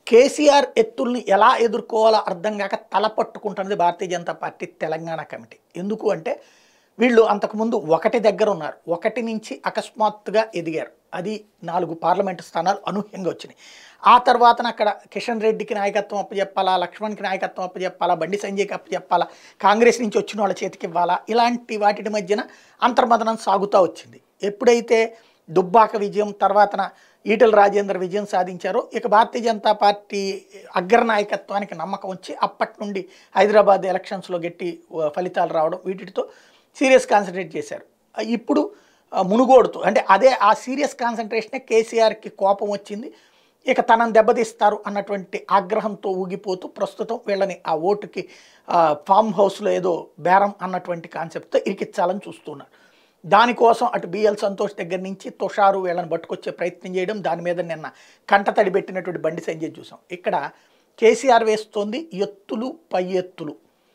కేసీఆర్ ఎత్తుల్ని ఎలా ఎదుర్కోవాలో అర్థం కాక తల పట్టుకుంటున్నది భారతీయ జనతా పార్టీ తెలంగాణ కమిటీ ఎందుకు అంటే వీళ్ళు అంతకుముందు ఒకటి దగ్గర ఉన్నారు ఒకటి నుంచి అకస్మాత్తుగా ఎదిగారు అది నాలుగు పార్లమెంటు స్థానాలు అనూహ్యంగా వచ్చినాయి ఆ తర్వాత అక్కడ కిషన్ రెడ్డికి నాయకత్వం అప్పచెప్పాలా లక్ష్మణ్కి నాయకత్వం అప్పచెప్పాలా బండి సంజయ్కి అప్పచెప్పాలా కాంగ్రెస్ నుంచి వచ్చిన వాళ్ళ చేతికి ఇవ్వాలా ఇలాంటి వాటి మధ్యన అంతర్మదనం సాగుతూ వచ్చింది ఎప్పుడైతే దుబ్బాక విజయం తర్వాతన ఈటల రాజేందర్ విజయం సాధించారో ఇక భారతీయ జనతా పార్టీ అగ్రనాయకత్వానికి నమ్మకం వచ్చి అప్పటి నుండి హైదరాబాద్ ఎలక్షన్స్లో గట్టి ఆ, ఫలితాలు రావడం వీటితో సీరియస్ కాన్సన్ట్రేట్ చేశారు ఆ, ఇప్పుడు ఆ, మునుగోడుతూ అంటే అదే ఆ సీరియస్ కాన్సన్ట్రేషనే కేసీఆర్కి కోపం వచ్చింది ఇక తనను దెబ్బతీస్తారు అన్నటువంటి ఆగ్రహంతో ఊగిపోతూ ప్రస్తుతం వీళ్ళని ఆ ఓటుకి ఆ, ఫామ్ హౌస్లో ఏదో బేరం అన్నటువంటి కాన్సెప్ట్తో ఇరికిచ్చాలని చూస్తున్నారు దానికోసం అటు బిఎల్ సంతోష్ దగ్గర నుంచి తుషారు వీళ్ళని పట్టుకొచ్చే ప్రయత్నం చేయడం దాని మీద నిన్న కంటతడి పెట్టినటువంటి బండి సంజయ్ చూసాం ఇక్కడ కేసీఆర్ వేస్తోంది ఎత్తులు పై ఎత్తులు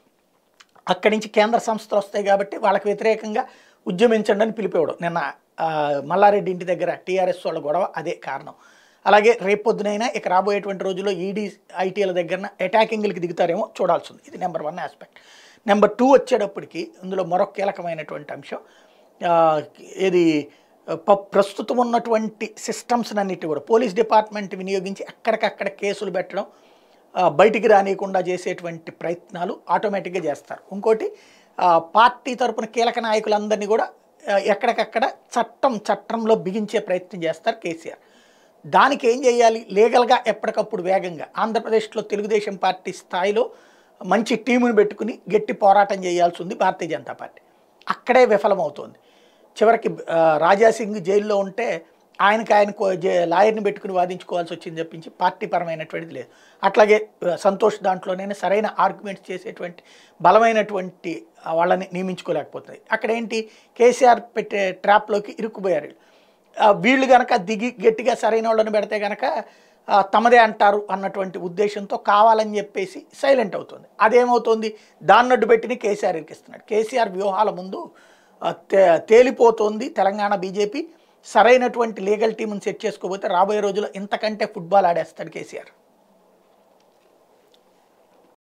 అక్కడి నుంచి కేంద్ర సంస్థలు వస్తాయి కాబట్టి వాళ్ళకి వ్యతిరేకంగా ఉద్యమించండి అని పిలిపివ్వడం నిన్న ఆ, మల్లారెడ్డి ఇంటి దగ్గర టీఆర్ఎస్ వాళ్ళ గొడవ అదే కారణం అలాగే రేపొద్దునైనా ఇక రాబోయేటువంటి రోజుల్లో ఈడీ ఐటీల దగ్గర అటాకింగ్లకి దిగుతారేమో చూడాల్సి ఉంది ఇది number one aspect number two వచ్చేటప్పటికి ఇందులో మరొక కీలకమైనటువంటి అంశం ఆ, ఇది ప- ప్రస్తుతం ఉన్నటువంటి సిస్టమ్స్ అన్నిటి కూడా పోలీస్ డిపార్ట్మెంట్ వినియోగించి ఎక్కడికక్కడ కేసులు పెట్టడం ఆ, బయటికి రానియకుండా చేసేటువంటి ప్రయత్నాలు ఆటోమేటిక్గా చేస్తారు ఇంకోటి ఆ, పార్టీ తరపున కీలక నాయకులందరినీ కూడా ఆ, ఎక్కడికక్కడ చట్టం చట్టంలో బిగించే ప్రయత్నం చేస్తారు కేసీఆర్ దానికి ఏం చేయాలి లీగల్గా ఎప్పటికప్పుడు వేగంగా ఆంధ్రప్రదేశ్లో తెలుగుదేశం పార్టీ స్థాయిలో మంచి టీముని పెట్టుకుని గట్టి పోరాటం చేయాల్సి ఉంది భారతీయ జనతా పార్టీ అక్కడే విఫలమవుతోంది చివరికి ఆ, రాజాసింగ్ జైల్లో ఉంటే ఆయనకి ఆయన కో- జే- లాయర్ని పెట్టుకుని వాదించుకోవాల్సి వచ్చింది తప్పించి పార్టీ పరమైనటువంటిది లేదు అట్లాగే ఆ, సంతోష్ దాంట్లోనే సరైన ఆర్గ్యుమెంట్స్ చేసేటువంటి బలమైనటువంటి ఆ, వాళ్ళని నియమించుకోలేకపోతుంది అక్కడ ఏంటి కేసీఆర్ పెట్టే ట్రాప్లోకి ఇరుక్కుపోయారు వీళ్ళు. ఆ, వీళ్ళు గనక దిగి గట్టిగా సరైన వాళ్ళని పెడితే గనక ఆ, తమదే అంటారు అన్నటువంటి ఉద్దేశంతో కావాలని చెప్పేసి సైలెంట్ అవుతుంది అదేమవుతుంది దాన్నడ్డు పెట్టిన కేసీఆర్ ఇరికిస్తున్నాడు కేసీఆర్ వ్యూహాల ముందు ఆ, తే తేలిపోతోంది తెలంగాణ బీజేపీ సరైనటువంటి లీగల్ టీంని సెట్ చేసుకోకపోతే రాబోయే రోజుల్లో ఇంతకంటే ఫుట్బాల్ ఆడేస్తాడు కేసీఆర్